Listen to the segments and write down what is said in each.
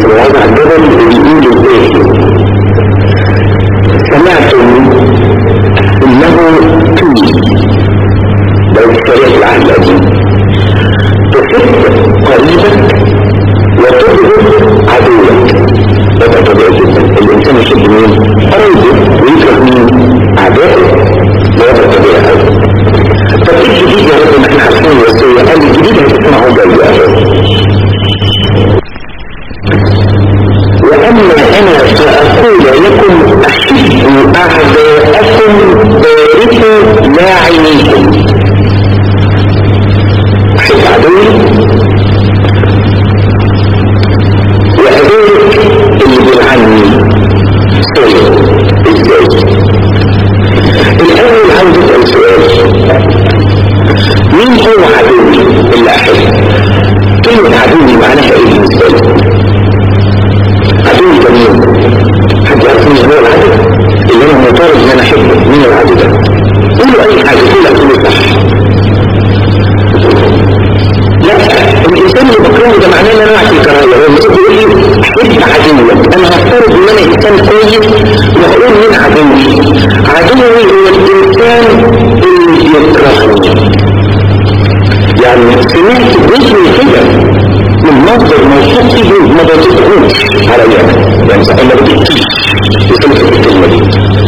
وضع الجبل وبيقول ازاي سمعتم انه توي لو شريعة العهد القديم تحب قريبك وتبغض عدوك وضع طبيعي جدا الانسان يحب مين قريبه ويكره مين اعدائه وضع طبيعي قوي طب ايه الجديد يا رب ما احنا عارفين الوصيه قال الجديد هتسمعه جاي يا وأما أنا فأقول لكم أحبوا أعداءكم باركوا لاعنيكم أحب عدوي وأبارك اللي بيلعني سوري إزاي الأول عاوز أسأل سؤال مين هو عدوي اللي أحب كلمة عدوي معناها إيه بالنسبة لي عدو جميل حد يعرف مين هو العدو اللي انا مطالب ان انا احبه مين العدو ده قولوا اي حاجه قولوا قولوا صح لا الانسان اللي بكرهه ده معناه ان انا اعطي كراهيه هو المسيح بيقول لي احب عدوك انا هفترض ان انا انسان كويس وهقول مين عدوي عدوي هو الانسان اللي بيكرهني يعني سمعت باسمي كده من مصدر موثوق فيه ما بتدخلش على يعني يعني ما بتكتيش بتمسك الكلمه دي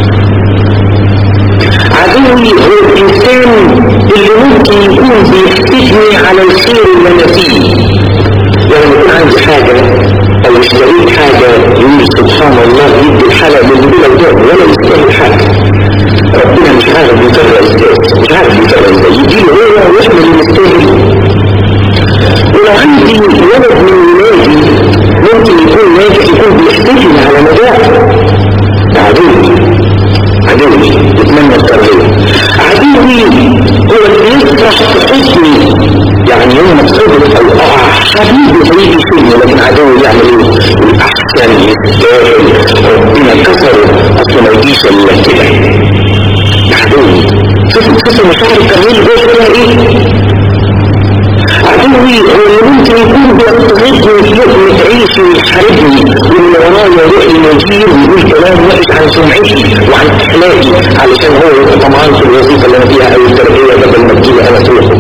عدوي هو الانسان اللي ممكن يكون بيحسدني على الخير اللي انا فيه يعني يكون عندي حاجه او اشتريت حاجه يقول سبحان الله يدي الحلقه من بلا دور ولا يستاهل حاجه ربنا مش عارف بيفرق ازاي مش عارف بيفرق ازاي يديله هو واحنا اللي نستاهل ولو عندي ولد من ولادي ممكن يكون ناجح يكون بيحتفل على نجاح عدوي عدوي يتمنى التربية عدوي هو اللي يفرح بحزني يعني يوم ما تصدق او اقع حبيبي هيجي يشوفني لكن عدوي يعمل ايه الاحسن يستاهل ربنا كسره اصلا ما يجيش الا كده عدوي شوف شوف مشاعر التربية جوه فيها ايه عدوي هو اللي ممكن يكون بيضطهدني في لقمة عيشي ويحاربني واللي ورايا يروح المدير ويقول كلام وحش عن سمعتي وعن اخلاقي علشان هو يبقى طمعان في الوظيفة اللي انا فيها او التربية بدل ما تجيلي انا تروحه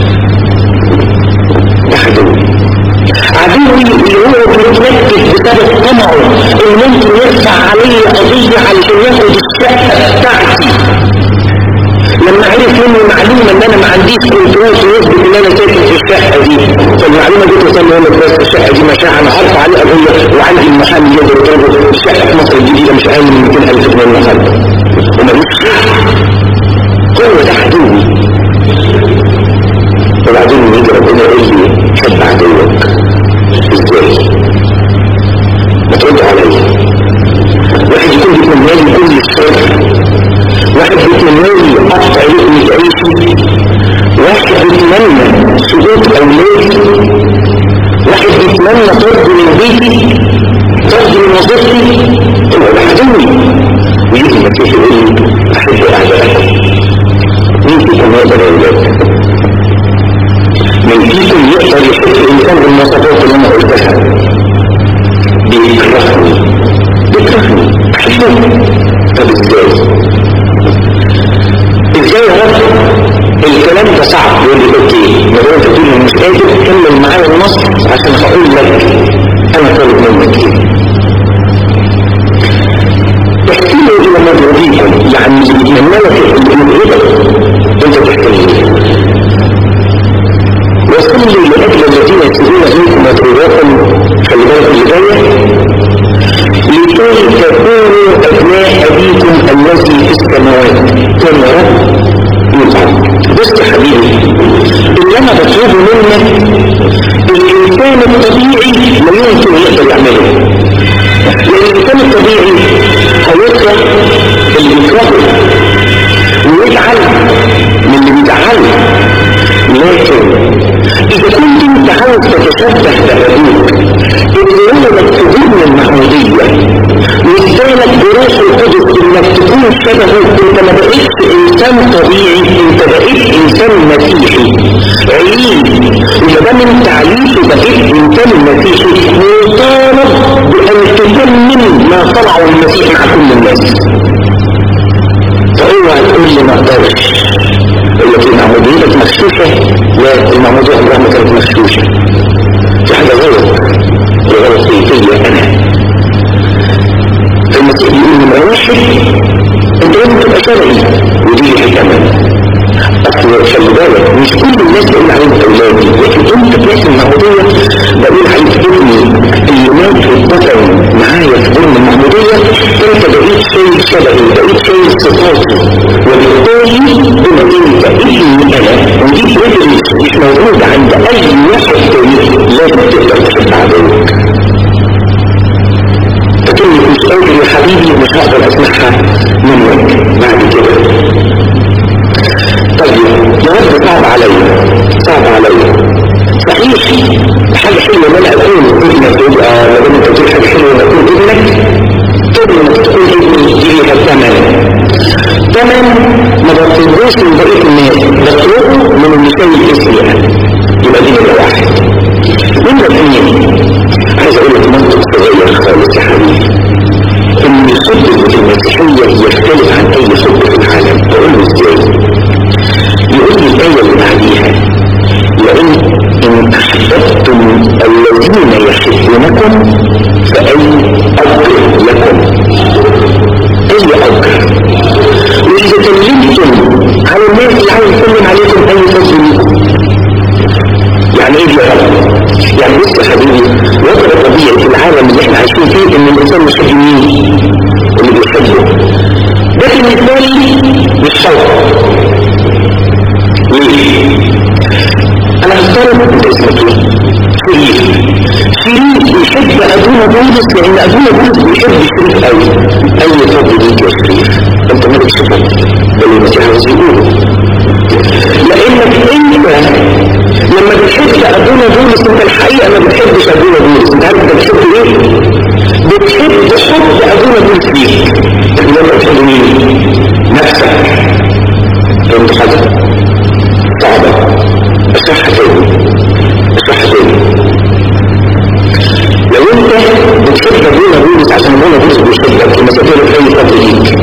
ده عدوي عدوي اللي هو بيتنكد بسبب طمعه اللي ممكن يرفع علي قضية علشان ياخد الشقة بتاعتي لما عرف مني معلومة ان انا ما عنديش كنترول يثبت ان انا ساكن في الشقة دي فالمعلومة دي توصل لي بس الشقة دي مشاعة انا عارف عليه قضية وعندي المحل يقدر يضربه الشقة في مصر الجديدة مش اقل من 200000 جنيه المحل وماليش هو ده عدوي وبعدين يجي ربنا يقول لي حب عدوك ازاي؟ ما ترد عليا واحد يكون بيتمنى لي كل الشر واحد بيتمنى يقطع لقمة عيشي واحد بيتمنى سقوط أولادي واحد بيتمنى طرد من بيتي طرد من وظيفتي هو ده عدوي ويجي المسيح يقول لي أحب أعدائكم مين فيكم يقدر يا أولاد؟ من فيكم يقدر يحب الإنسان بالمواصفات اللي أنا قلتها بيكرهني بيكرهني أحبه طب إزاي؟ ازاي يا رب الكلام ده صعب يقول لي اوكي ما دام انت بتقول مش قادر كمل معايا النص عشان هقول لك انا طالب منك ايه احكيلوا الى ما يرضيكم يعني يتمنى لك الموهبه انت تحكي لي وصلي لاجل الذين يكتبون منكم مطلوباتهم خلي بالك اللي جايه لكي تكونوا ابناء ابيكم الذي في السماوات كان يا رب يطعم بص يا حبيبي اللي انا بطلبه منك الانسان الطبيعي لا يمكن يقدر يعمله لان الانسان الطبيعي هيكره اللي بيكرهه ويزعل من اللي بيزعله لكن اذا كنت انت عاوز تتشبه بابوك اللي هو مكتوبين من المعموديه وادالك بروح القدس انك تكون شبهه انت ما بقيتش انسان طبيعي انت بقيت انسان مسيحي عيد وما دام انت عيد وبقيت انسان مسيحي مطالب ان تتمم ما صنعه المسيح مع كل الناس فاوعى تقول لي ما اقدرش يقول لك المعمودية مغشوشة لا المعمودية عمرها ما كانت مغشوشة في حاجة غلط غلط فيا انا المسيح يقول نمرة واحد انت لازم تبقى شرعي ودي حكمة اصل خلي بالك مش كل الناس بقول عليهم اولادي لكن انت في ناس المعمودية بقول عليك ابني اللي مات واتدفن معايا في ضمن المعمودية انت بقيت شايل شبهي بقيت شايل صفاتي وبالتالي بما انت ابني انا ودي بريفليج مش موجود عند اي واحد تاني لازم تقدر تحب عدوك فكلمة مش قادر يا حبيبي مش هقدر اسمعها منك بعد كده طيب جواب صعب عليا صعب عليا صحيح حاجة حلوة ان انا اكون ابنك تقول اه ما دام انت بتقول حاجة حلوة ان اكون ابنك تقول انك تكون ابني ليها ثمن ثمن ما بطلبوش من بقية الناس بطلبه من اللسان الاسم يعني يبقى دي نمرة واحد نمرة اثنين عايز اقول لك منطق صغير خالص يا حبيبي ان الحب في المسيحية يختلف عن اي حب في العالم تقول له ازاي يقول لي الآية اللي بعديها لئن إن أحببتم الذين يحبونكم فأي أجر لكم أي أجر وإذا كلمتم على الناس اللي عاوز يسلم عليكم أي فضل يعني ايه يا رب يعني بص يا حبيبي وضع طبيعي في العالم اللي احنا عايشين فيه ان الانسان مش حد مين اللي بيحبه ده بالنسبه لي مش صوت انا افترض انت اسمك ايه شريف شريف يحب ابونا بولس لان ابونا بولس بيحب شريف قوي اي فضل ليك يا شريف انت مالك فضل ده اللي المسيح عاوز يقوله لانك انت لما بتحب ابونا بولس انت الحقيقه ما بتحبش ابونا بولس انت عارف انت بتحب ايه بتحب حب ابونا بولس ليك لكن لما بتحب مين نفسك فهمت حاجه صعبة اشرحها تاني اشرحها تاني لو انت بتحب ابونا بولس عشان ابونا بولس بيحبك المسافة اللي اي فضل ليك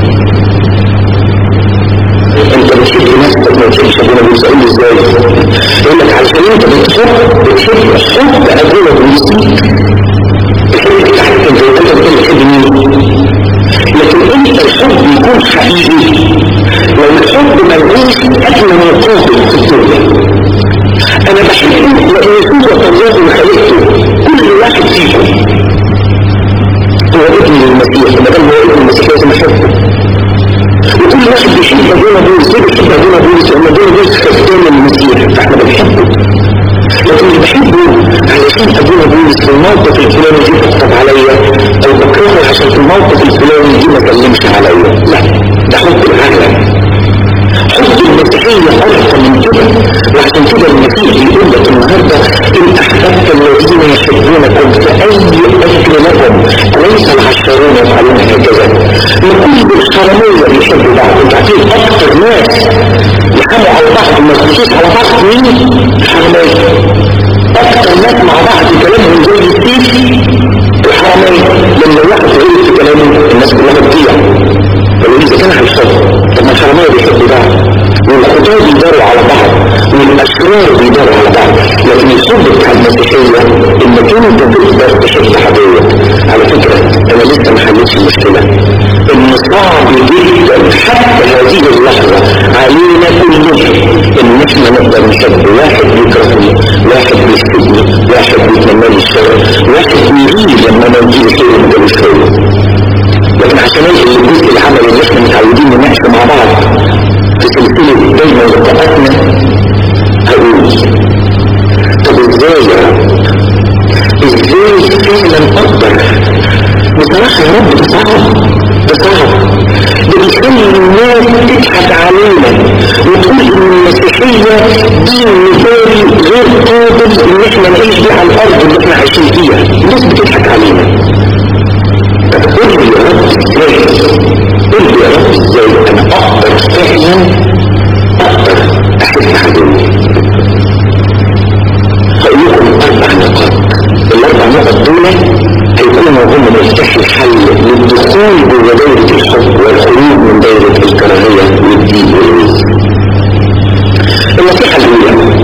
انت بتحب نفسك ما بتحبش ابونا بولس اقول ازاي يقول لك علشان انت بتحب بتحب حب ابونا بولس ليك الحب بتاعك انت انت بتقول بتحب مين لكن انت الحب يكون حقيقي لو الحب ملهوش اجمل مقابل في الدنيا انا بحبه لان هو الله وخلقته كل واحد فيكم هو ابن المسيح ما دام هو ابن المسيح لازم احبه وكل واحد بيحب ابونا بولس ليه بيحب ابونا بولس لان ابونا بولس خدام المسيح فاحنا بنحبه لكن اللي بحبه علشان ابونا بولس في الموقف الفلاني دي تكتب عليا او بكرهه عشان في الموقف الفلاني دي ما كلمش عليا لا ده حب العالم حب المسيحية أرقى من كده وعشان كده المسيح يقول لك النهاردة إن أحببت الذين يحبونكم فأي أجر لكم أليس العشرون يفعلون هكذا نقول الحرمية بيحبوا بعض انتوا عارفين أكتر ناس يحموا على بعض ما يخشوش على بعض مين؟ الحرمية أكتر ناس مع بعض كلامهم زي السيف الحرمية لما واحد يقول في كلامه الناس كلها بتضيع فلو إذا كان على الصبر طب ما الحرمية بيحبوا بعض والخطاة بيداروا على بعض والأشرار بيداروا على بعض لكن الحب بتاع المسيحية إنك أنت تقدر تحب عدوك على فكرة أنا لسه ما حلتش المشكلة إن صعب جدا حتى هذه اللحظة علينا كلنا إن إحنا نقدر نحب واحد بيكرهني واحد بيحبني واحد بيتمنى لي الشر واحد بيغير لما أنا أجيب خير وأنت مش خير لكن عشان انقل الجزء العمل اللي احنا متعودين نناقشه مع بعض في سلسلة دايما لقاءاتنا هقول طب ازاي يا رب ازاي فعلا اقدر بصراحة يا رب ده صعب ده صعب ده بيخلي الناس تضحك علينا وتقول ان المسيحية دين مثالي غير قابل ان احنا نعيش بيه على الارض اللي احنا عايشين فيها الناس بتضحك علينا قل لي يا رب ازاي قل لي يا رب ازاي انا اقدر فعلا اقدر احب عدوي هقول لكم اربع نقاط الاربع نقط دول هيكونوا هم مفتاح الحل للدخول جوه دايرة الحب والخروج من دايرة الكراهية والدين والوز النصيحة الأولى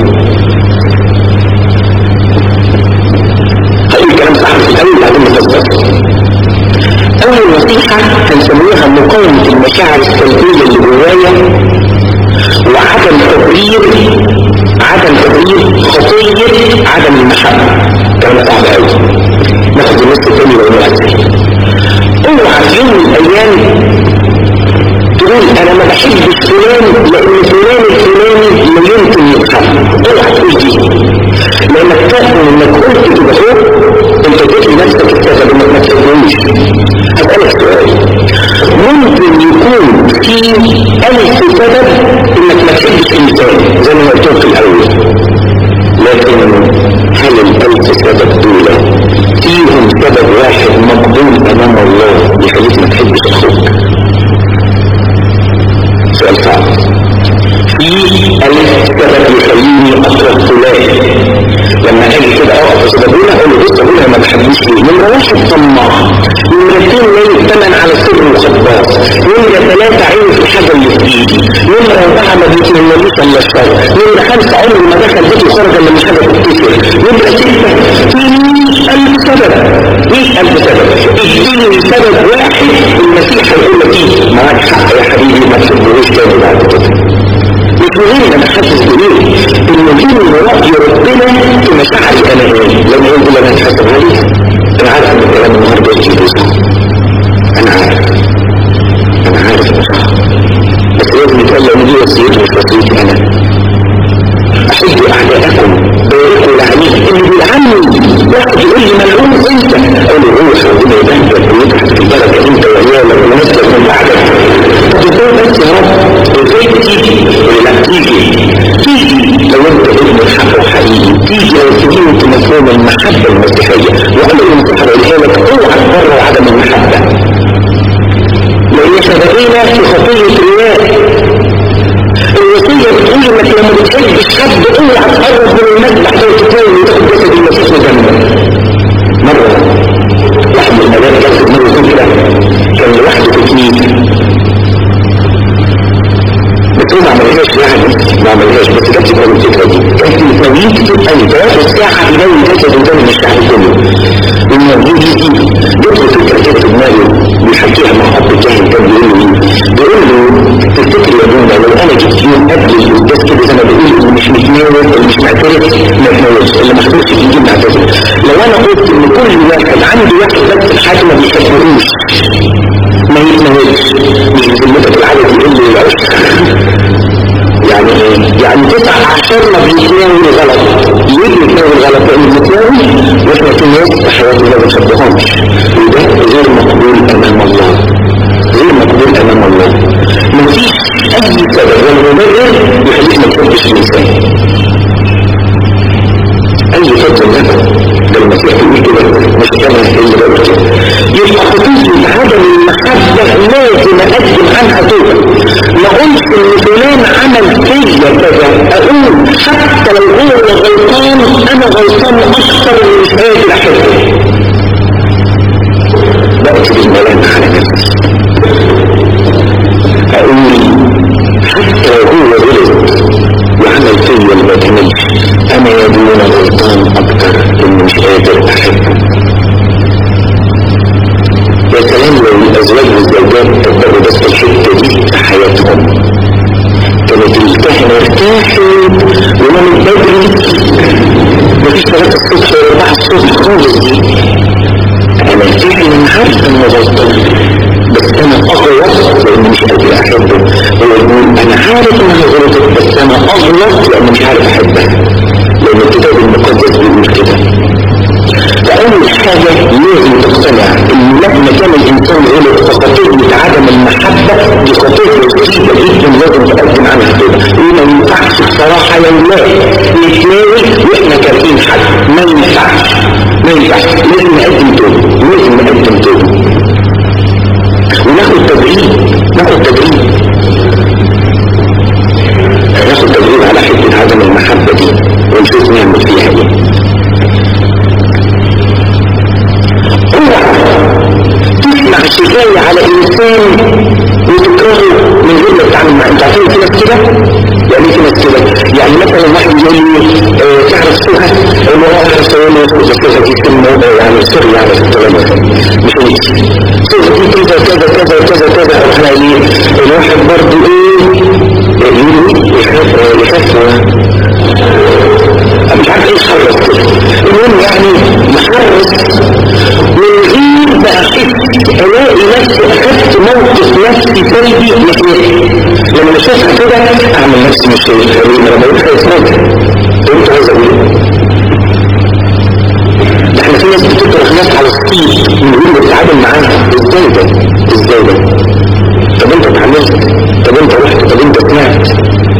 هقول الكلام صح في الأول بعدين نفسر أول نصيحة هنسميها مقاومة المشاعر السلبية اللي جوايا وعدم تبرير عدم تبرير خطية عدم المحبة كلام صعب قوي ناخد النص الثاني لو نؤثر اوعى في يوم من الايام تقول انا ما بحبش فلان لان فلان الفلاني لا يمكن يتحب اوعى تقول دي لانك تأمن انك قلت كده فوق انت اديت لنفسك السبب انك ما تحبوش هسألك سؤال ممكن يكون في ألف سبب انك ما تحبش انسان زي ما قلت في الاول لكن هل الألف سبب دول فيهم سبب واحد مقبول أمام الله يخليك ما تحبش أخوك سؤال صعب في ألف سبب يخليني أكره فلان لما أجي كده أقف سببونا أقول له بص أقول ما بحبوش ليه نمرة واحد طماع نمرة اثنين لا يؤتمن على سر وخباص نمرة ثلاثة عين في الحاجة اللي في إيدي نمرة أربعة ما بيتمناليش إلا الشر نمرة خمسة عمري ما دخل بيتي وخرج إلا من حاجة تتكسر نمرة ستة في مئة ألف سبب مئة ألف سبب اديني سبب واحد المسيح هيقول لك إيه معاك حق يا حبيبي ما تحبوش تاني بعد كده مش مهم انا حاسس بايه المهم ان رأي ربنا في مشاعري انا ايه لما يقول لي انا اتحسب عليه انا عارف ان الكلام النهارده يجي صح انا عارف انا عارف انه صح بس لازم يتقال لو دي وصيتي مش وصيتي انا احبوا اعداءكم باركوا لعنيه اللي بيلعني واحد يقول لي ملعون انت اقول له روح ربنا يبهدلك ويبحث في البركه انت وعيالك ونسلك من بعدك طب ازاي بس يا رب ازاي تيجي لا تيجي تيجي لو انت ابن الحق حقيقي تيجي لو تجيب مفهوم المحبه المسيحيه وانا اللي متحرقها لك اوعى تبرر عدم المحبه لان احنا بقينا في خطيه الرياء الوصية بتقول انك لما بتحبش حد اوعى تقرب من المذبح ده وتتناول وتاخد جسد المسيح جنبك مرة واحد من الاباء جسد مرة كده كان لوحده في كنيسة بس هو ما عملهاش يعني ما عملهاش بس كانت تبقى الفكرة دي كانت متناولين كتير قوي ثلاث ساعة يناول جسد قدام الشعب كله والموجود دي جت له فكرة كده في دماغه بيحكيها مع حب كاهن كان بيقول له بيقول له تفتكر يا ابونا لو انا جبت يوم قبل القداس كده زي ما بيقول اللي مش متناول اللي مش معترف ما يتناولش اللي ما حضرش يجي معترف لو انا قلت ان كل واحد عنده واحد بس الحاجه ما بيحبهوش ما يتناولش مش بذمتك العدد يقول لي العشق يعني ايه؟ يعني تسع عشر ما بيتناول غلط ليه بيتناول غلط؟ لان بيتناول واحنا في ناس في حياتنا ما بنحبهمش وده غير مقبول امام الله غير مقبول امام الله مفيش اي سبب ولا مبرر يخليك ما تحبش الانسان اي فضل لك ده المسيح يقول كده مش كما اللي بقول كده يبقى خطوط عدم المحبه لازم اقدم عنها توبه ما اقولش ان فلان عمل فيا كذا اقول حتى لو هو غلطان انا غلطان اكثر من مش قادر احبه بقت بالملامة على نفسي اقول حتى لو هو غلط وعمل فيا اللي ما كملش انا يا دون غلطان اكتر اني مش قادر احبه يا سلام لو الازواج والزوجات طبقوا بس الحته دي في حياتهم كانت الكهنه ارتاحت ونامت بدري مفيش ثلاثة الصبح ولا أربعة الصبح خالص دي أنا فعلا عارف إنه غلطان بس أنا أغلط لأني مش قادر أحبه هو يقول أنا عارف إنها غلطت بس أنا أغلط لأني مش عارف أحبها لأن الكتاب المقدس بيقول كده فأول حاجة لازم تقتنع إن مهما كان الإنسان غلط فخطيئة عدم المحبة دي خطيئة وسيلة جدا لازم تقدم عنها توبة وما ينفعش بصراحة يا ولاد نتناول وإحنا كارهين حد ما ينفعش ما ينفعش لازم نقدم توبة لازم نقدم توبة وناخد تدريب ناخد تدريب ناخد تدريب على حتة عدم المحبة دي ونشوف نعمل فيها ايه اوعى الصيغة دي سنة يعني سر يعني في الكلام مش هيك الصيغة دي كذا كذا كذا كذا كذا احنا ايه الواحد برضه ايه يخاف يخاف مش عارف ايه يحرص كده المهم يعني يحرص من غير ما احس الاقي نفسي اخدت موقف نفسي سلبي ناحيتي لما اشوفها كده اعمل نفسي مش شايفها ليه ما انا بقول خايف منها انت عايز اقول ده احنا في ناس بتكره ناس على الصيد من غير ما تتعامل معاها ازاي ده ازاي ده طب انت اتعاملت طب انت رحت طب انت سمعت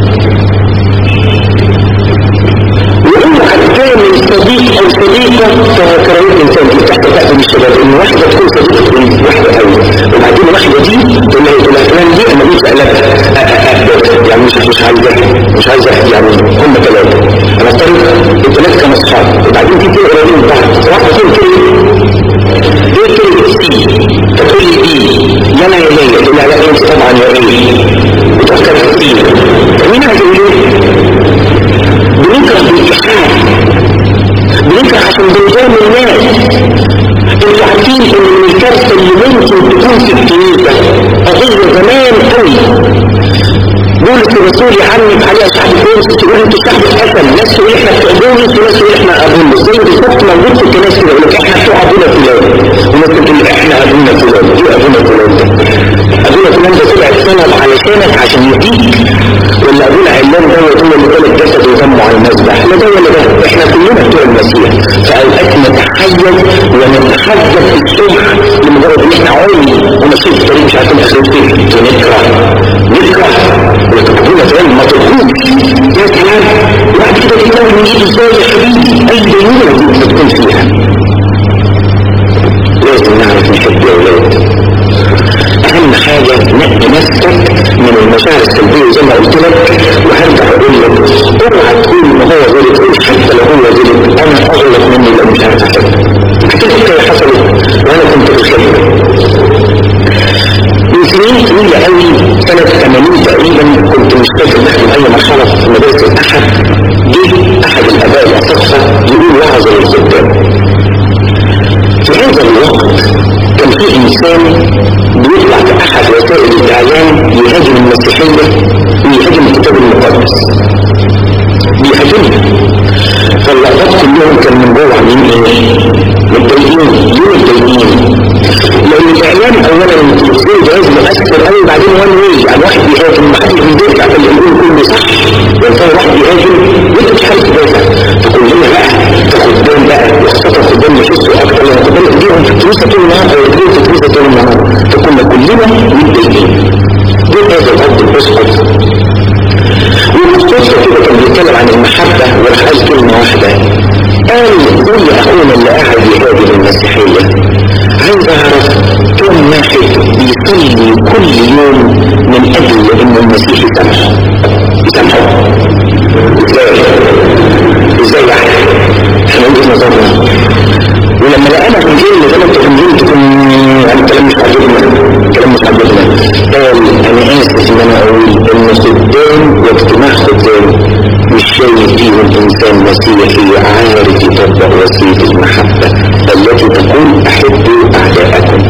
واوعى تعمل صديق او صديقه كراهيه الانسان دي تحت تحت من الشباب ان واحده تكون صديقه واحده قوي وبعدين واحده دي تقول لها تقول لها فلان دي انا مش قلبها يعني مش مش عايزه مش عايزه يعني هم ثلاثه انا افترض الثلاثه كانوا اصحاب وبعدين دي تقول قريبين من بعض واحده تقول كلمه ايه كلمه سي فتقول لي دي يا انا يا ليا تقول لها لا انت طبعا يا ايه وتفكر في مين عايز يقول ايه بنكره بالإحسان بنكره عشان بنظام الناس انتوا عارفين ان من الكارثه اللي ممكن تكون في الكنيسه قضيه زمان قوي بولس الرسول يعنف عليها شعب بولس تقول انتوا شعب الحسن ناس تقول احنا بتوع بولس وناس تقول احنا ابونا زي بالظبط موجود في الكنائس كده يقول لك احنا بتوع ابونا فلان وناس تقول احنا ابونا فلان ايه ابونا فلان ده؟ ابونا فلان ده طلع اتسند علشانك عشان يديك ولا ابونا علان ده هو اللي طلع جسد ودمه على المذبح لا ده ولا ده احنا كلنا بتوع المسيح فاوقات نتحيز ونتحجب في الصبح لمجرد ان احنا عمي وماشيين في الطريق مش عارفين اخرته ايه ونكره نكره وتقولون فعلا ما تركوش يا سلام وبعد كده تلاقي من ايد ازاي يا حبيبي اي دينونه دي تكون فيها لازم نعرف نحب الاولاد اهم حاجة نقي نفسك من المشاعر السلبية زي ما قلت لك وهرجع اقول لك اوعى تقول ان هو غلط حتى لو هو غلط انا اغلط مني لو مش عارف احب كتير كده حصلت وانا كنت بخبر من سنين طويلة قوي سنة 80 تقريبا كنت مش فاكر داخل أي مرحلة في مدرسة الأحد جه أحد الآباء الأساتذة يقول وعظ للخدام في هذا الوقت كان في إنسان بيطلع في أحد وسائل الإعلام يهاجم المسيحية ويهاجم الكتاب المقدس بيهاجمها فاللقطات كلهم كان من جوه عاملين ايه؟ متضايقين ليه متضايقين؟ لان الاعلام اولا التلفزيون جهاز مؤثر قوي بعدين وان واي يعني واحد بيهاجم ما حدش بيدافع فاللي يقول كله صح يعني واحد بيهاجم وانت مش عارف تدافع فكلنا بقى كخدام بقى وخاصه خدام يحسوا اكتر لما خدام ايديهم في الكنيسه طول النهار او ايديهم في الكنيسه طول النهار فكنا كلنا متضايقين دول هذا الاب الاسقط والقصة كده كان بيتكلم عن المحبة وراح قال كلمة واحدة قال قول لأخونا اللي قاعد يهاجم المسيحية عايز أعرف كم واحد بيصلي كل يوم من أجل إن المسيح يسامحه يسامحه إزاي؟ إزاي يعني؟ إحنا وجهة نظرنا ولما لقانا في الجيل زي ما انتوا فاهمين تكون يعني كلام مش عاجبنا كلام مش عاجبنا قال انا اسف ان انا اقول ان خدام واجتماع خدام مش شايف فيهم انسان مسيحي عارف يطبق وصيه المحبه التي تقول احبوا اعداءكم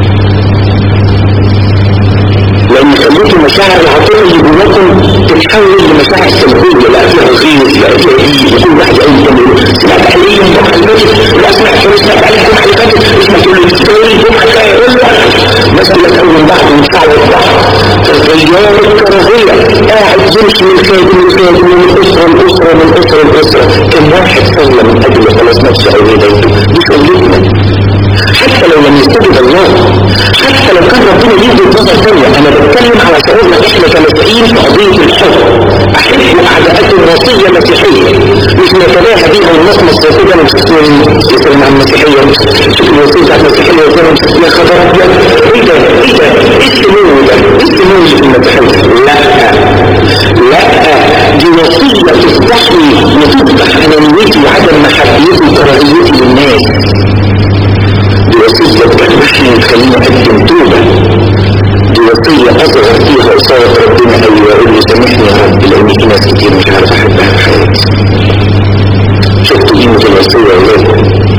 لان خليتوا مشاعر العاطفه اللي جواكم تتحول لمشاعر سلبيه لا فيها غيظ لا فيها ايد وكل واحد يقول يقول سمعت عليه الجمعه اللي فاتت لا سمعت شو سمعت عليه الجمعه اللي فاتت اسمع تقول له تقول الجمعه الجايه يقول له الناس كلها تقول من بعض ويتفاعلوا بعض فالغيار الكراهيه قاعد يمشي من خادم لخادم من اسره لاسره من اسره لاسره كم واحد صلى من اجل خلاص نفسه او بيته دي شغلتنا حتى لو لم يستجب الله حتى لو كان ربنا يدي نظر ثانية انا بتكلم على شعورنا احنا كمسيحيين في قضية الحب احب اعداءات الوصية مسيحية مش نتباهى بيها ونصمص كده انا مش يسلم عن المسيحية شوف الوصية بتاعت المسيحية وكده يا خبر ابيض ايه ده ايه ده ايه السمو ده ايه السمو اللي في المسيحية لا لا دي وصية تفتحني وتفتح انانيتي وعدم محبتي وكراهيتي للناس دي وصية بتحبحني وتخليني أقدم توبة دي وصية أصغر فيها قصاد ربنا أوي وأقول له سامحني يا رب لأن في ناس كتير مش عارف أحبها في حياتي شفتوا قيمة الوصية يا ولاد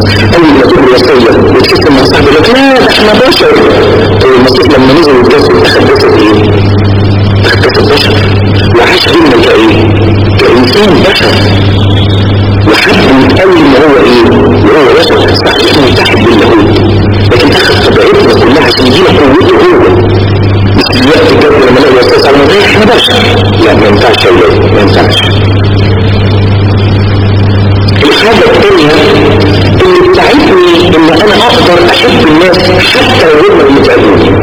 قال لي ما تقول وصيه وتحس انها صعبه لك لا ده احنا بشر طيب المسيح لما نزل الجسد اخذ جسد ايه؟ اخذ جسد بشر وعاش بينا كايه؟ كانسان بشر وحب يتقوي ان هو ايه؟ وهو بشر صحيح متحد باللاهوت لكن اخذ طبيعتنا كلها عشان يجينا قوته هو مش دلوقتي الجد لما الاقي وسوسه على الموضوع احنا بشر لا ما ينفعش يا ولاد ما ينفعش الحاجة الثانية اللي بتساعدني ان انا اقدر احب الناس حتى لو هم متعبوني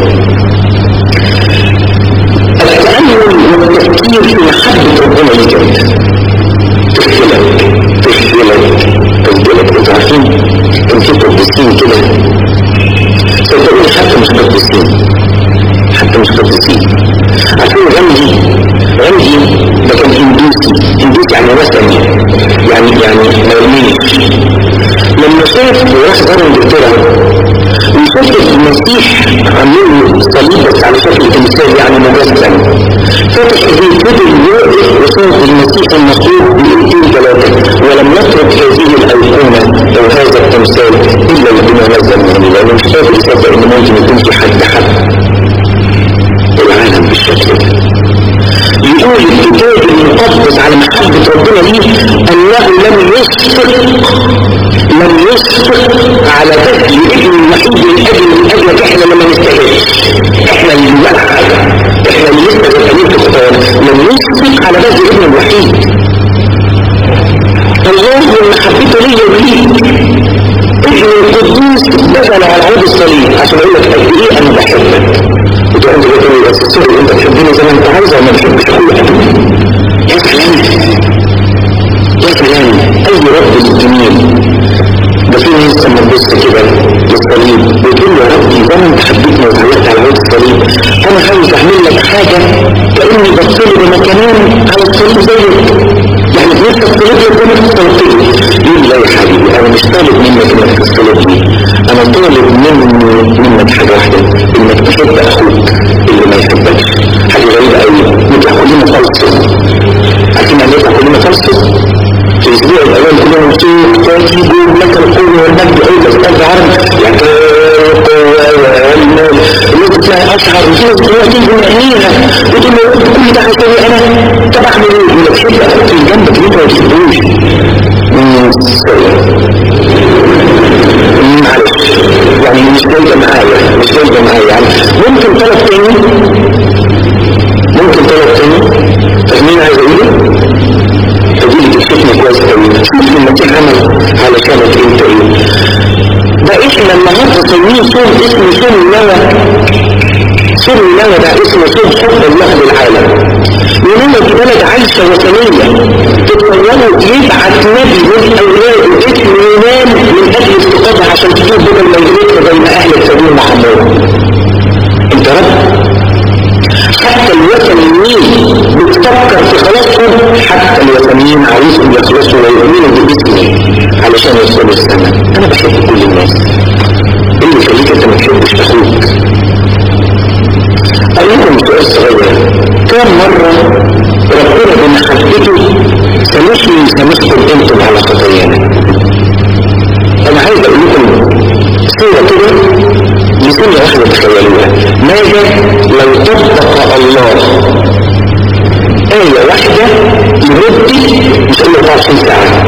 التأمل والتفكير في محبة ربنا ليك انت تشغلك تشغلك تشغلك انتوا عارفين كان في قديسين كده صدقوني حتى مش قديسين حتى مش قديسين عارفين غمدي غمدي ده كان هندوسي هندوسي يعني وثني يعني يعني ما يرميش لما شاف وراح دار انجلترا وشاف المسيح عاملين له صليب بس على شكل تمثال يعني مجسم فتح ايديه فضل واقف قصاد المسيح المصلوب بايدين ثلاثه ولم يترك هذه الايقونه او هذا التمثال الا لبما نزل منه لانه مش قادر يصدق ان ممكن يكون في حد حد العالم بالشكل ده يقول الكتاب المقدس على محبة ربنا ليه أنه لم يسفق لم يسفق على بذل ابن الوحيد من أجل من أجلك إحنا لما نستاهلش إحنا اللي ولا حاجة إحنا اللي لسه زكالين تختار لم يسفق على بذل ابن الوحيد الله من محبته ليا وليك ابن القدوس نزل على عود الصليب عشان اقول لك قد ايه انا بحبك وتقول انت بتقول بس سوري انت تحبني زي ما انت عايز وما بتحبش اخويا يا سلام يا سلام اي رب للجميل ده في ناس لما تبص كده للصليب وتقول له يا ربي زي ما انت حبيتني وتعلقت على عود الصليب انا عاوز اعمل لك حاجه كاني بصلي بمكانين على الصليب زيك يعني في نفس الصليب يكون انت طلبتني يقول لا يا حبيبي انا مش طالب منك انك تصطلبني انا طالب مني منك حاجه واحده انك تحب اخوك اللي ما يحبكش حاجه غريبه قوي نطلع كلنا فلسفه عارفين يعني نطلع كلنا فلسفه في اسبوع الاول كلنا مبسوط تاكيد لك القوه والمجد ايضا استاذ عرب لك القوه والمال الناس بتلاقي اشعر وفي ناس بتلاقي تيجي من عينيها وتقول له انت كل ده هيسوي انا طب اعمل ايه؟ يقول لك شوف اخوك اللي جنبك اللي انت ما بتحبوش معلش يعني مش جايبه معايا مش جايبه معايا يعني ممكن طلب تاني ممكن طلب تاني فاهمين عايز اقول ايه؟ تقول لي تشوفني كويس قوي شوف المسيح عمل علشانك انت ايه ده احنا النهارده صايمين صوم اسمه صوم النوى صوم النوى ده اسمه صوم حب الله للعالم ونوى دي بلد عايشه وثنيه تتصوروا يبعت نبي من اولاده اسمه يونان من اجل استقامه عشان تجيب بدل ما يجيبها زي ما اهل السبيل محمد انت رب حتى الوثنيين بتفكر في خلاصهم حتى الوثنيين عايزهم يخلصوا ويؤمنوا باسمي علشان يوصلوا السماء انا بحب كل الناس اللي يخليك انت ما تحبش اخوك أقول سؤال صغير كم مرة ربنا بمحبته سامحني سامحكم انتم على خطايانا انا عايز اقول لكم صورة كده لكل واحدة تخيلوها ماذا لو طبق الله آية واحدة لمدة مش هقول 24 ساعة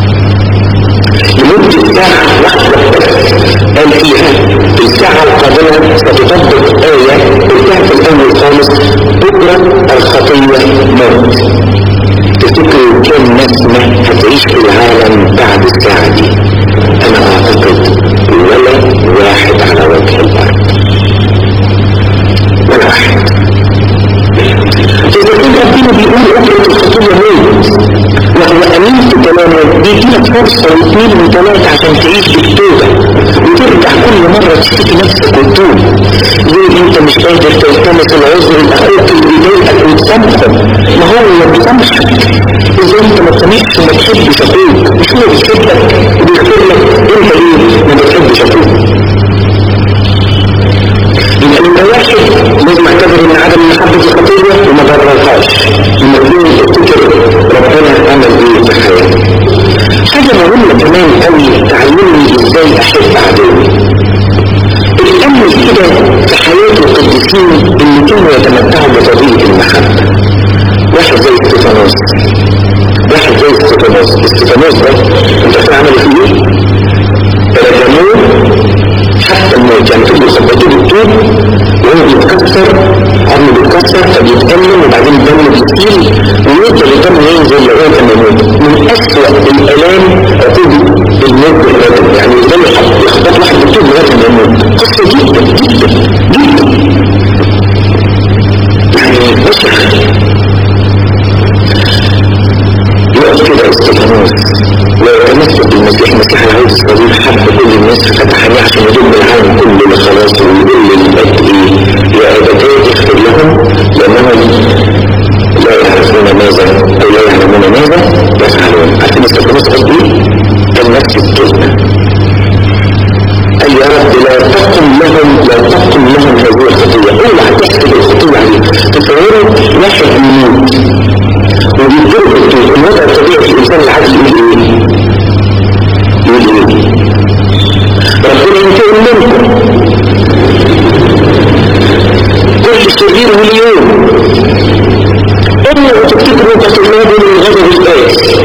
لمدة ساعة واحدة بس قال فيها في الساعة القادمة ستطبق آية قلتها في الأول خالص أجرة الخطية موت تفتكروا كم نسمة هتعيش في العالم بعد الساعة دي أنا أعتقد ولا واحد على وجه الأرض ولا واحد إذا كان ربنا بيقول أجرة الخطية موت وهو أمين في كلامه بيديلك فرصة واثنين وثلاثة عشان تعيش بالتوبة وترجع كل مرة تشتكي نفسك وتتوب ليه انت مش قادر تلتمس العذر لاخوك اللي بيضايقك وتسامحه ما هو اللي بيسامحك اذا انت ما تسامحش وما تحبش اخوك مش هو بيحبك وبيغفر لك انت ليه ما بتحبش اخوك يبقى نمرة واحد لازم اعتبر ان عدم محبة الخطية وما بررهاش لما تكون تفتكر ربنا عمل ايه في حياتك حاجة مهمة كمان قوي تعلمني قال احب عدوي الامن كده في حياة القديسين اللي كانوا يتمتعوا بطبيعة المحبة واحد زي استفانوس واحد زي استفانوس استفانوس ده انت فاهم عمل فيه ايه؟ رجموه حتى الموت يعني كانوا يخبطوه بالطوب وهو بيتكسر عظمه بيتكسر فبيتألم وبعدين الدم بيسيل ويفضل الدم ينزل لغاية ما يموت من أسوأ الآلام عقوبة الموت بالرجل يعني يفضل يخبط واحد بالطوب لغاية ما يموت قصة جدا جدا جدا يعني بشع يقف كده استفانوس ويتمسك بالمسيح المسيح العود الصغير حب كل الناس فتحني عشان يدب العالم كله لخلاصه ويقول للبيت ايه يا ابتاه اغفر لهم لانهم لا يعرفون ماذا او لا يعلمون ماذا يفعلون عارفين استفانوس قصد ايه؟ كان نفس الكلمه قال يا رب لا تقم لهم لا تقم لهم هذه الخطيه اوعى تحسب الخطيه عليه تصوروا واحد يموت وبيضرب الطول الوضع الطبيعي في الإنسان العادي يقول إيه؟ يقول إيه؟ ربنا ينتقم منكم كل شرير مليون إنه تفتكروا تتنادوا من غضب الآيس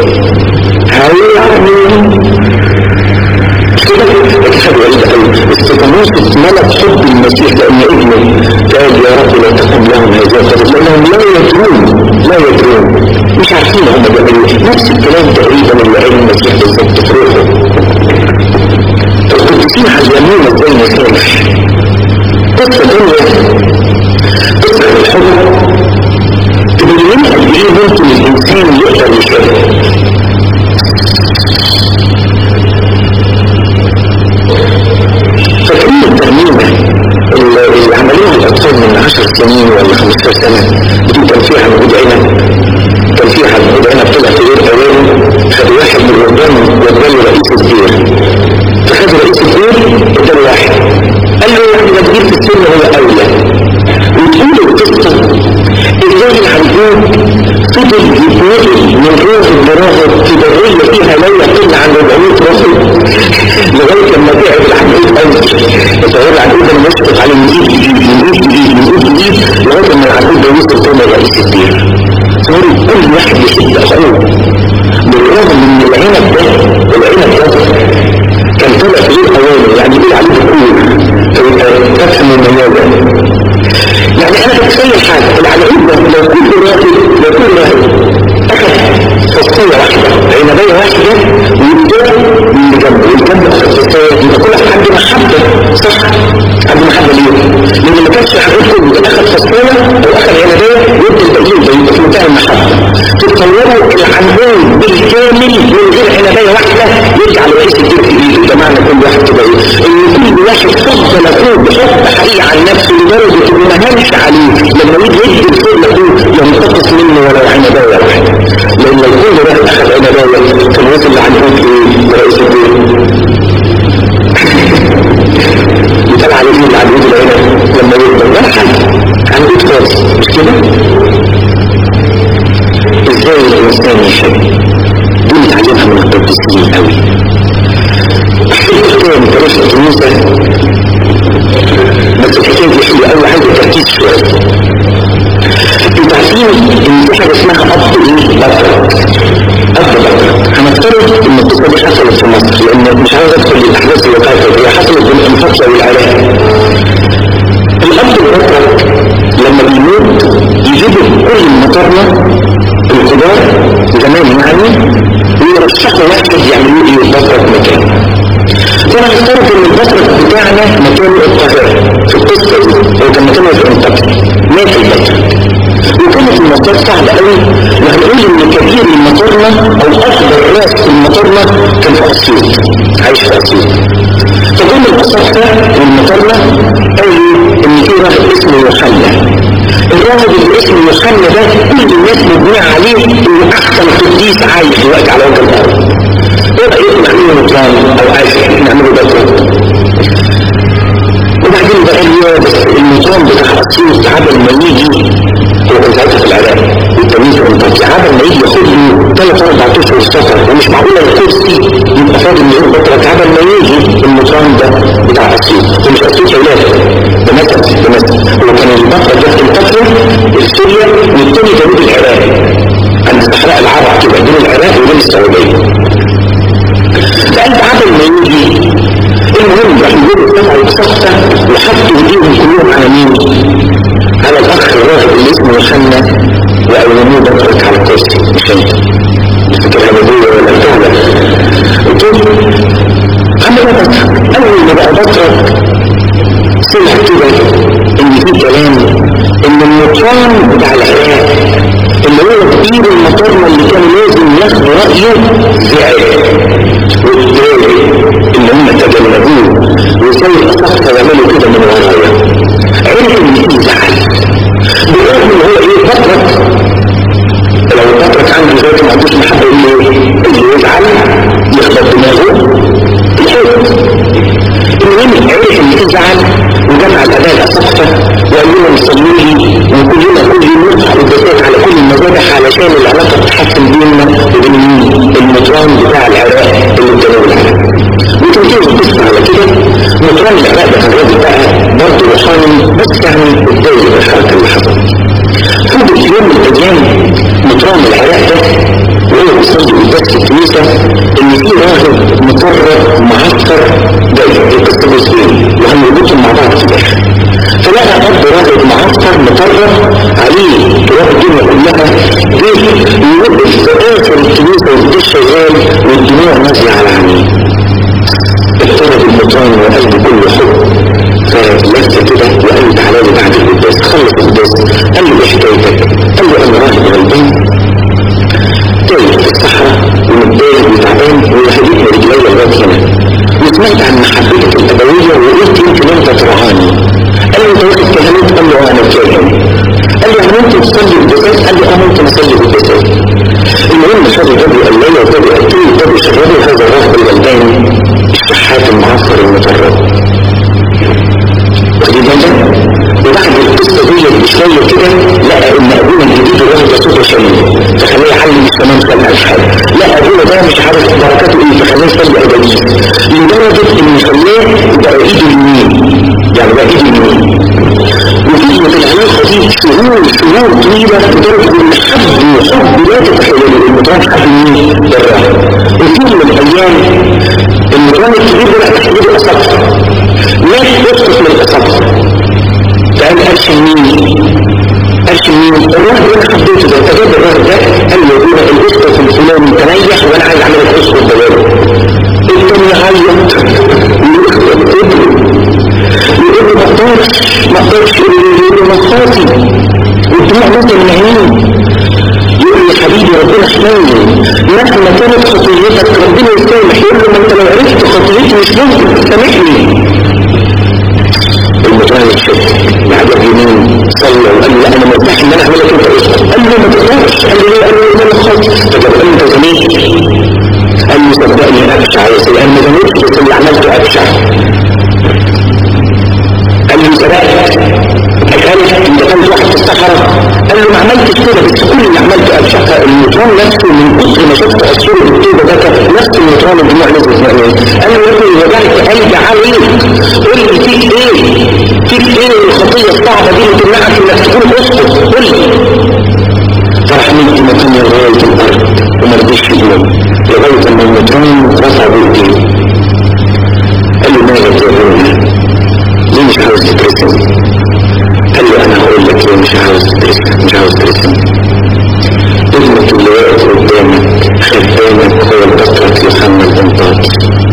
هيعمل كده كتاب غريب قوي استفانوس اتملك حب المسيح لان ابنه قال يا رب لا تقم لهم هذا الفضل لانهم لا يدرون لا يدرون مش عارفين هم بيعملوا ايه نفس الكلام تقريبا اللي قال المسيح بالظبط في روحه القديسين علمونا ازاي نسامح قصه دنيا قصه الحب تبين قد ايه ممكن الانسان يقدر يسامح فاكرين الترميمة اللي عملوها الأطفال من 10 سنين ولا 15 سنة دي كان فيها موجود عنب كان فيها موجود عنب طلع في غير أوانه خدوا واحد من الرهبان وداه رئيس الدير فخد رئيس الدير اداله واحد قال له يعني ده كبير في السن هو أولى وتقول القصة ازاي العنقود فضل يتنقل من راغب لراغب في برية فيها لا يقل عن 400 راغب لغاية لما تعب العنقود قوي تصور العنقود ده مشفق على من ايد جديد من ايد جديد من ايد جديد لغاية لما العنقود ده وصل تاني رئيس الدير تصوروا كل واحد يحب اخوه بالرغم من العنب ده العنب ده كان طلع في غير اوانه يعني يقول عليه دكتور فيبقى تفهم الميادة يعني انا بتخيل حاجة العنقود ده لو كل راجل لو كل راجل اخذ فصية واحدة عنبية واحدة ويبدأ من جنبه والجنب اخذ فصية يبقى كل واحد عنده محبة صح عنده محبة ليه؟ لان ما كانش العنقود كله اخذ فصية او اخذ عنبية ويبدأ الباقيين ده يبقى في منتهى المحبة تتصوروا العنقود بالكامل من غير عنبية واحدة يرجع لرئيس الدين في ايده ده معنى كل واحد كده ايه؟ ان كل واحد فضل اخوه بحب حقيقي عن نفسه لدرجة انه ما هانش عليه لما يجي يدي الفضل لاخوه ينتقص منه ولا عنباية واحدة لان لو كل واحد اخذ عنباية كان وصل لعنقود ايه؟ لرئيس الدين يتقال عليه ايه العنقود العنب لما يكبر ولا حاجة عنقود خالص مش كده؟ ازاي الانسان يحب دي نتعلمها من القديسين قوي احكي من طريقة موسى بس الحكاية دي حلوة قوي عايزة تركيز شوية انتوا عارفين ان في حاجة اسمها اب ايه بطرك اب بطرك هنفترض ان القصة دي حصلت في مصر لان مش عاوز ادخل الاحداث اللي كانت هي حصلت بين انفاقيا والعراق الاب البطرك لما بيموت يجيبوا كل المطرنا الكبار زمان يعني ويرشحوا واحد يعملوا ايه البطرك مكانه فانا افترض ان البطرك بتاعنا مكانه القاهرة في القصة دي هو كان مكانه في انطاكيا مات البطرك وكانت المطار صعبة قوي وهنقول ان كثير من مطارنا او اكبر راس في المطارنا كان في اسيوط عايش في اسيوط فكل الاساطة والمطارنا قالوا ان في راهب اسمه يوحنا الراهب اللي اسمه يوحنا ده كل الناس مبنية عليه انه احسن قديس عايش دلوقتي على وجه الارض ايه رايكم نعمله مطران او عايش نعمله بطران وبعدين بقى لي بس النظام بتاع اسيوط عبل ما يجي هو كان ساعتها في العراق والتمييز في انطاكيا عبل ما يجي ياخد له ثلاث اربع اشهر سفر ومش معقول الكرسي يبقى فاضي من غير بطرك عبل ما يجي المطران ده بتاع اسيوط ومش اسيوط يا ولاد ده مثل ده مثل هو كان البطرة ده في الفترة السوريا والتاني جنوب العراق عند صحراء العرب كده بين العراق وبين السعودية فقال عبل ما يجي المهم راح يجيبوا سبعة وسخة وحطوا ايديهم كلهم على مين؟ على الاخ الراهب اللي اسمه يوحنا وقوموه بطرك على الكرسي مش انت فكرة نبوية ولا بتاعنا قلت له عمل بطرك اول ما بقى بطرك سمع كده ان في كلام ان المطران بتاع العراق اللي هو كبير المطرمة اللي كان لازم ياخدوا رأيه زعل والداري ان هم تجنبوه وزي الاصحى يعملوا كده من ورايا عرف ان في زعل بالرغم ان هو ايه فترة لو فترة عنده ذات ما عندوش محبة اللي اللي يزعل يخبط دماغه الحب المهم عرف ان في زعل وجمع الاباء الاسقفة وقال لهم صلوا لي وكلنا كل يوم نرفع الجسد على كل المذابح علشان العلاقة تتحسن بيننا وبين مين؟ المطران بتاع العراق اللي بجنوب العراق ممكن تيجي تبص على كده مطران العراق ده كان راجل بقى برضه روحاني بس يعني اتضايق بالحركة اللي حصلت فضل في يوم من الايام مطران العراق ده وهو بيصلي قداس في الكنيسة ان في راهب مقرر معسكر جاي القصة جزئين وهنربطهم مع بعض في الاخر فلقى اب راهب معسكر مقرر عليه تروح الدنيا كلها بيت يوقف في اخر الكنيسة والقداس شغال والدموع نازلة على عينيه اضطرب المطران وقلبه كله حب فلف كده وقال تعالى لي بعد القداس خلص القداس قال له ايه حكايتك؟ قال له انا راهب غلبان تايه في الصحراء ومتضايق وتعبان وهديت رجلي لغايه هنا وسمعت عن محبتك الابويه وقلت يمكن انت ترعاني قال له انت واخد كلامك قال له انا كاهن قال له انا ممكن تصلي قداسات قال له اه ممكن اصلي قداسات المهم خدوا جابوا قلايه وجابوا اكل وجابوا شربوا هذا الراهب الغلبان الشحات المعصر المطرب واخدين بالك وبعد القصة دي بشوية كده لقى ان ابونا الجديد الراجل صوته شميل فخليه يحل مش تمام سمع الحال لا ابونا ده مش عارف بركاته ايه فخليه يصلي ابديس لدرجة ان خلاه بقى ايده اليمين يعني بقى ايده اليمين وفضلت العلاقة دي شهور شهور طويلة لدرجة ان حب حب لا تتخيلوا المطران حب مين بالراحة وفي من الايام المطران الكبير ده تحديد الاساقفة ناس يسقط من الاساقفة فقال ارشم مين ارشم مين الراجل اللي انا حبيته ده فجاب الراجل ده قال له يقول الاسقف الفلاني تريح وانا عايز اعمل الاسقف بداله التاني يعيط ويخبط ابنه يقول له ما اقدرش ما اقدرش يقول له مخاطي والدموع نازله من عينيه يقول لي حبيبي ربنا حنين مهما كانت خطيتك ربنا يسامح يقول له ما انت لو عرفت خطيتي مش ممكن تسامحني المطران الشد بعد يومين صلى وقال له لا انا مرتاح ان انا اعمل لك انت اسقط قال له ما تقدرش قال له ليه قال له انا خاطي فجاب قال له انت زميل قال له صدقني ابشع يا سيدي انا ما زميلش بس اللي عملته ابشع قال له سرقت أكلت انت كنت واحد في الصحراء قال له ما عملتش كده بس كل اللي عملته ابشع المطران نفسه من كتر ما شفت الصورة بالطيبة ده كان نفس المطران الدموع نزل في عينيه قال له يا ابني وجعت قلبي عليك قول لي فيك ايه فيك ايه الخطية الصعبة دي اللي تمنعك انك تكون اسقط قول لي فراح مدي مكان لغاية الارض وما رضيش يقوم لغاية اما المطران رفع بايديه قال له مالك يا ابني ليه مش عاوز تترسم قال له انا هقول لك ليه مش عاوز تترسم مش عاوز ترسم ابنك اللي واقف قدامك خدامك هو البطرك يوحنا البنطاط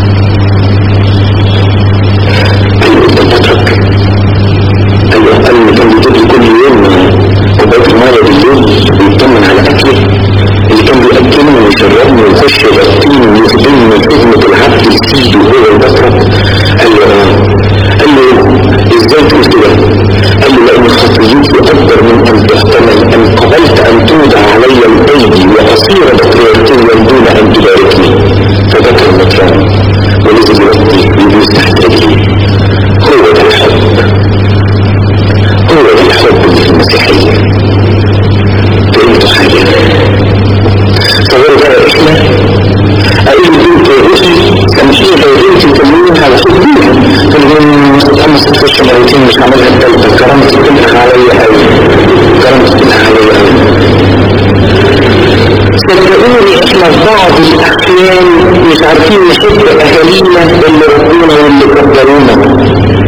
قال له انت البطرك قال له قال له كان بيجيب لي كل يوم كوبايه الميه بالليل ويطمن على اكلي اللي كان بيأكلني ويشربني ويخش يغطيني ويخدمني خدمة العبد السيد وهو البطرك قال له اه قال له ازاي تقول كده قال له لان خطيتي اكبر من ان تحتمل ان مش عاملها التالتة كرامتي بتنفخ عليا قوي كرامتي بتنفخ عليا قوي صدقوني احنا في بعض الاحيان مش عارفين نحب اهالينا اللي ربونا واللي قدرونا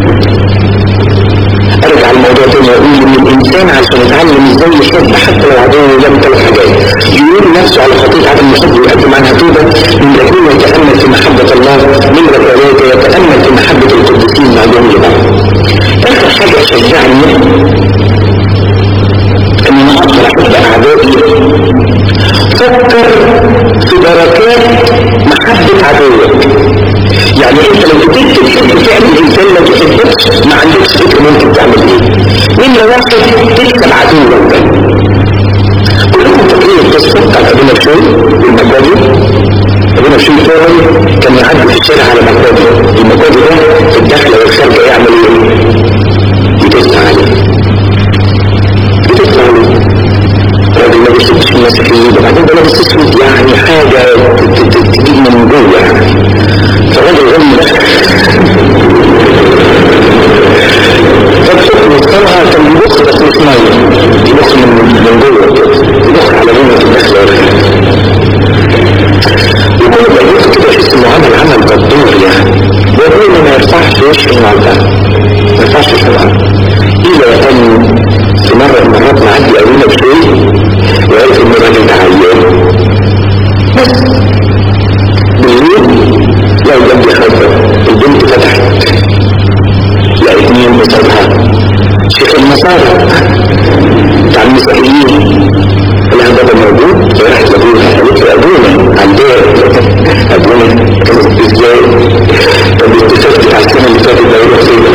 ارجع الموضوع تاني واقول ان الانسان عشان يتعلم ازاي يحب حتى لو عدوه يعمل ثلاث حاجات يقول نفسه على خطيئة عدم الحب ويقدم عنها توبه نمرة اثنين يتامل في محبه الله نمرة ثلاثه يتامل في محبه القديسين بعضهم لبعض اخر حاجه تشجعني ان انا اقدر احب اعدائي فكر في بركات محبه عدوك يعني انت لو قدرت تحب فعل الانسان ما تحبش ما عندكش فكره ممكن تعمل ايه نمره واحد تكسب عدوك كلكم فاكرين القصه بتاعت ابونا بشوي والمجادي ابونا بشوي فعلا كان يعدي في الشارع على مجادي المجادي ده في الدخله والخارجه يعمل ايه؟ يتسع عليه يتسع عليه راجل ما بيشوفش في المسيحيين وبعدين ده لابس اسود يعني حاجه تجيب من جوه يعني فالراجل غني فالحكم الطلعة كان يبخ بس مش مية يبخ من من جوه كده يبخ على جوه الدخلة وكل ما يبخ كده يحس انه عمل عمل جبار يعني ويقول ما يرفعش وشه من على الارض ما يرفعش وشه من الارض الى ان في مرة من المرات معدي قالوا لك ايه وعرف ان الراجل ده عيان بس بالليل لو جنبي خبر البنت فتحت لقيت مين قصادها شيخ النصارى بتاع المسيحيين لها بابا موجود فراحت لابوها قالت له ابونا عندها ابونا ازاي طب اتصلت على السنه اللي فاتت ده يروح فين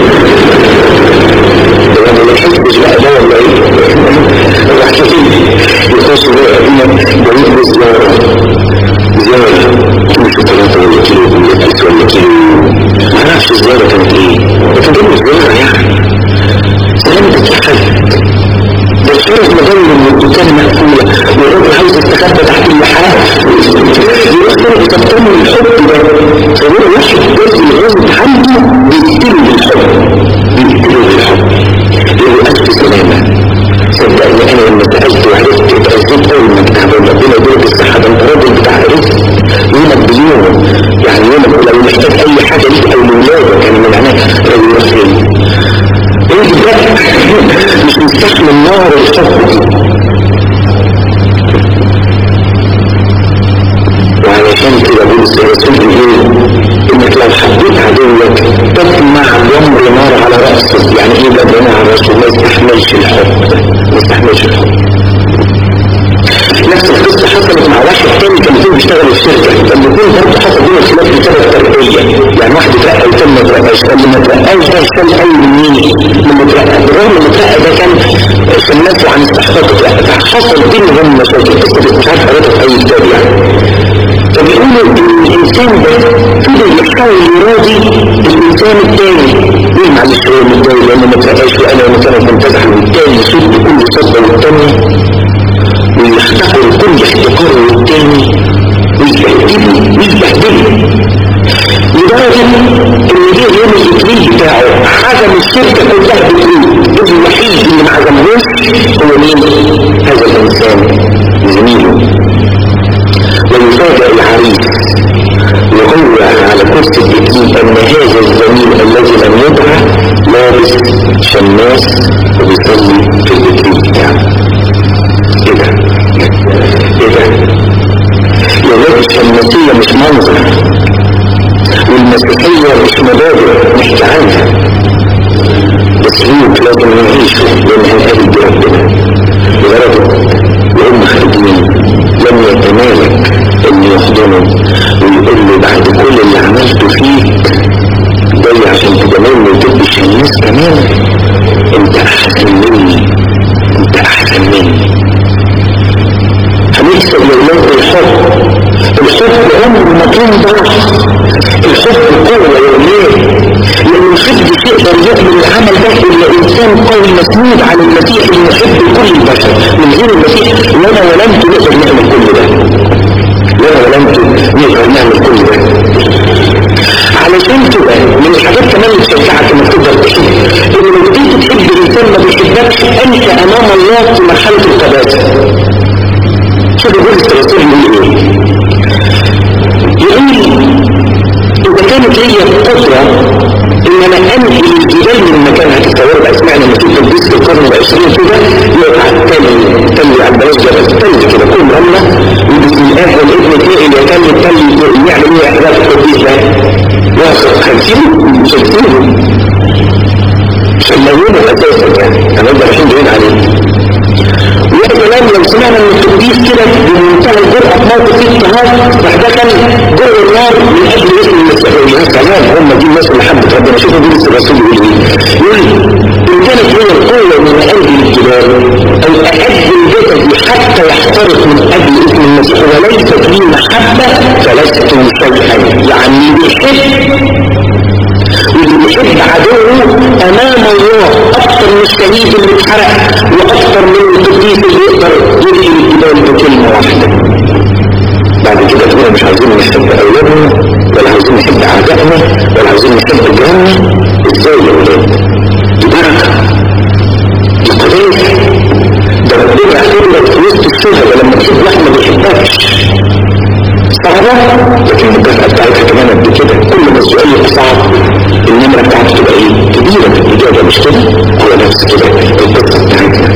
ده انا ما حسبش بقى ده ولا ايه راح يخش بقى ابونا جايين بزياره زياره كيلو ثلاثة ولا كيلو ونفس ولا كيلو ما اعرفش الزيارة كانت ايه لكن دي مش زيارة يعني سلامتك يا حاج ده الصورة مجال من الدكان مقفولة والراجل عاوز يستخبى تحت اللحاف يروح كده يستخدم الحب ده فهو يشوف جزء الغاز عنده بيقتله بالحب بيقتله بالحب يقول ألف سلامة صدقني انا لما سألت وعرفت اتأذيت اول ما تعبان ربنا يديلك الصحة ده انت راجل بتاع رزق يومك بيوم يعني يومك لو محتاج اي حاجة ليك او لولادك يعني من عناك راجل يروح فين انت بقى مش مستحمل نار الحب دي وعلشان كده بولس الرسول بيقول انك لو حبيت عدوك تطمع الامر نار على راسه يعني ايه ده نار على راسه ما يستحملش الحب ما يستحملش الحب نفس القصة حصلت مع واحد تاني كان فيه بيشتغل في شركة كان الاثنين برضه حصل بينهم خلاف بسبب الترقية يعني واحد اترقى والتاني ما اترقاش اللي ما اترقاش ده اشتغل قوي من مين؟ من المترقى بالرغم ان الاترقى ده كان سماته عن استحقاق الترقى فحصل بينهم مشاكل القصة دي مش عارف قريتها في اي كتاب يعني فبيقولوا ان الانسان ده فضل يحاول يراضي الانسان التاني ليه معلش هو متضايق لانه ما اترقاش وانا مثلا منتزع والتاني يصد بكل صدى والتاني ويحتقر كل احتقار والتاني ويبهدله ويبهدله لدرجة ان جه يوم الاثنين بتاعه عزم الشركة كلها بتقول الوحيد اللي ما عزمهوش هو مين؟ هذا الانسان زميله ويفاجئ العريس وهو على كرسي التكليف ان هذا الزميل الذي لم يدعى لابس شماس وبيصلي في التكليف بتاعه ايه ده؟ ايه ده؟ يا الشماسية مش منظر والمسيحية مش مبادئ نحكي عنها بسلوك لازم نعيشه لان هنقابل بربنا لدرجة وهم خارجين لم يتمالك ان يحضنه ويقول له بعد كل اللي عملته فيك جاي عشان تجاملني وتدي الشماس كمان انت احسن مني انت احسن مني هنكسب لله الحب الحب عمره ما كان ضعف الحب قوة يا ولاد لأن محدش يقدر يعمل العمل ده إلا إنسان قوي مسنود على مش هيسيبه مش هيموته اساسا يعني انا رايحين بعيد عليه ويا سلام لو سمعنا ان التقديس كده بمنتهى الجرأة في موقف فيه اضطهاد راح دخل جرء النار من اجل اسم المسيح يا سلام هم دي الناس اللي حبت ربنا شوفوا بولس الرسول يقول ايه يقول ان كانت هي القوة من اجل الجبال او احب الجسد حتى يحترق من اجل اسم المسيح وليست لي محبة فلست شيئا يعني بيحب واللي بيحب عدوه امام الله اكتر من الشهيد اللي اتحرق واكتر من القديس اللي يقدر يجري الجبال بكلمه واحده بعد كده تقول مش عايزين نحب اولادنا ولا عايزين نحب اعدائنا ولا عايزين نحب جيراننا ازاي يا اولاد دي بركه دي قضيه ده ربنا يحب لك في وسط الشهداء لما تشوف واحد ما بيحبكش صعبة لكن المكافأة بتاعتها كمان قد كده كل ما السؤال يبقى صعب النمرة بتاعته تبقى ايه كبيرة في الإجابة مش كده هو نفس كده القصة بتاعتنا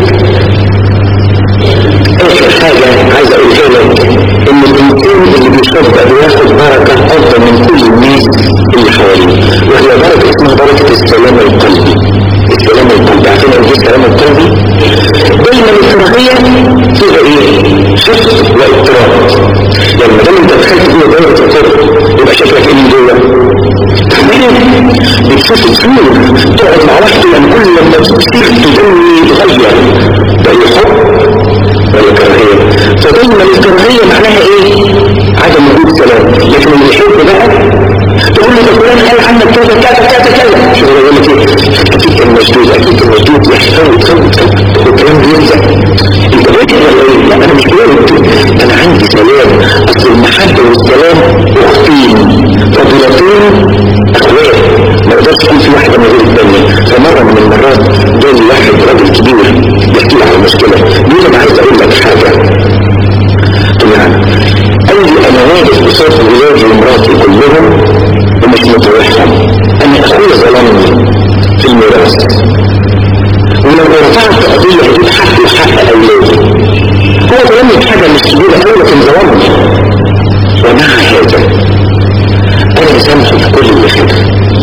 آخر حاجة عايز أقولها لك إن الإنسان اللي بيصدق بياخد بركة أفضل من كل الناس اللي حواليه وهي بركة اسمها بركة السلام القلبي السلام القلبي عارفين ايه السلام القلبي دايما الكراهية فيها ايه شفت واضطراب يعني ما دام انت دخلت جوه دايره الكره يبقى شكلك ايه من جوه تمام بتشوف الصور تقعد مع واحد يعني كل لما تصير تدني يتغير ده يحب ولا كراهيه فدايما الكراهيه معناها ايه عدم وجود سلام لكن اللي يحب بقى تقول له ده فلان قال عنك كذا كذا كذا كذا شو يقول لك ايه اكيد كان مشدود اكيد كان مشدود يحتوي تسوي تسوي والكلام بينزل انت بقيت ولا ايه لا انا مش بقول انا عندي سلام اصل المحبه والسلام اختين فضيلتين اخوات ما اقدرش يكون في واحده من غير الثانيه فمره من المرات جالي واحد راجل كبير يحكي لي على مشكله بيقول انا عايز اقول لك حاجه قلت له قال لي انا واقف قصاد ولادي ومراتي كلهم ومش متوحم انا اخويا ظلمني في الميراث ولما رفعت قضيه هجيب حقي وحق اولادي هو ظلمني في حاجه مش كبيره قوي لكن ظلمني ومع هذا انا بسامحه في كل اللي خده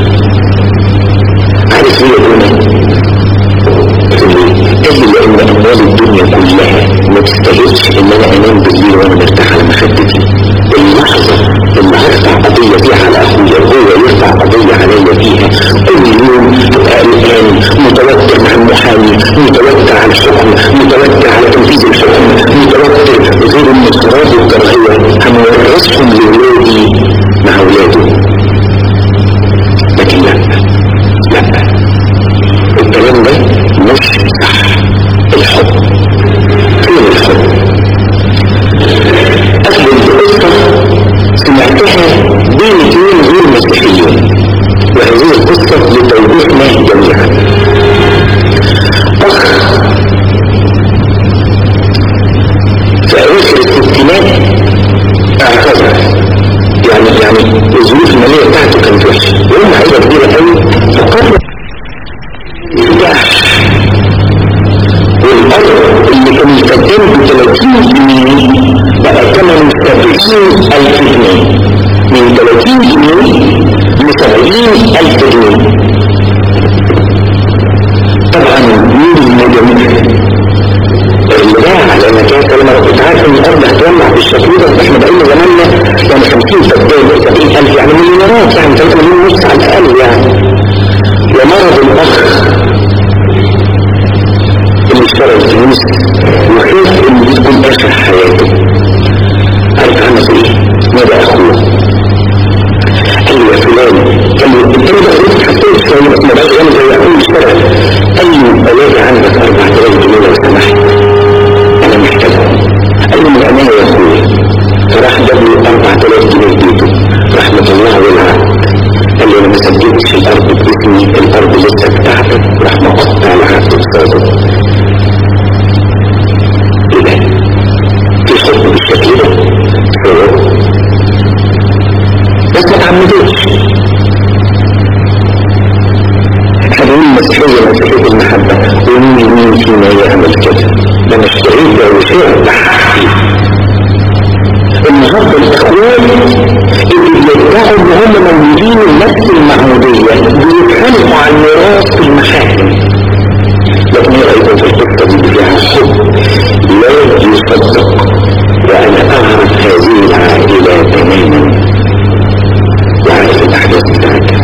عارف ليه يا دوني قال لي لان اموال الدنيا كلها ما تستاهلش ان انا انام بالليل وانا مرتاح على مخدتي اللحظه اللي هرفع قضيه فيها على اخويا وهو يرفع قضيه عليا فيها كل يوم ابقى قلقان متوتر مع المحامي متوتر على الحكم متوتر على تنفيذ الحكم متوتر غير ان التراب والكراهيه هنورثهم لاولادي مع اولاده لكن لا لا الكلام ده مش صح الحب فين الحب أثبت قصة سمعتها بين اثنين غير مسيحيين وهذه القصة لتوضيحنا جميعا أخ في أواخر الستينات اعتذر يعني يعني الظروف المالية بتاعته كانت وحشة وهم عيلة كبيرة قوي فقرر والأرض اللي كان يقدم ب 30 جنيه بقى ثمن 70 ألف جنيه من 30 جنيه ل 70 ألف جنيه طبعا مين المجمع اللي باع لان كانت لما كنت عارف ان الارض هتولع بالشكل ده احنا بقينا زماننا يعني 50 فدان 70000 يعني مليونات يعني 3 مليون ونص على الاقل يعني ومرض الاخ اللي اشترى الفلوس وخاف ان دي تكون اخر حياته عارف عمل ايه؟ نادى اخوه قال له يا فلان قال له انت ما بقيت حطيت شويه بس ما بقاش انا زي اخوي اشترى قال له بلاقي عندك 4000 جنيه لو سمحت انا محتاجهم قال له من امانه يا اخويا فراح جاب له 4000 جنيه في بيته راح مطلعه للعقد قال لي انا ما سجلتش الارض باسمي الارض لسه بتاعتك راح مقطع العقد قصاده ايه ده؟ في حب بالشكل ده؟ شعور بس ما تعمدوش احنا بنقول مسيحية مسيحية المحبة ومين مين فينا يعمل كده ده انا اشتريت ده وشيء ده حقي النهارده الاخوان اللي بيدعوا ان هم موجودين نفس المعموديه وسط المحاكم لكن رأيت في القصة دي فيها حب لا يصدق وأنا أعرف هذه العائلة تماما وعارف الأحداث بتاعتها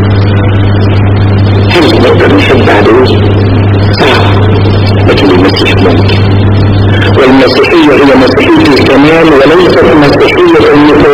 هل نقدر نحب عدوي؟ صعب لكن المسيح ممكن والمسيحية هي مسيحية الكمال وليست مسيحية النقاط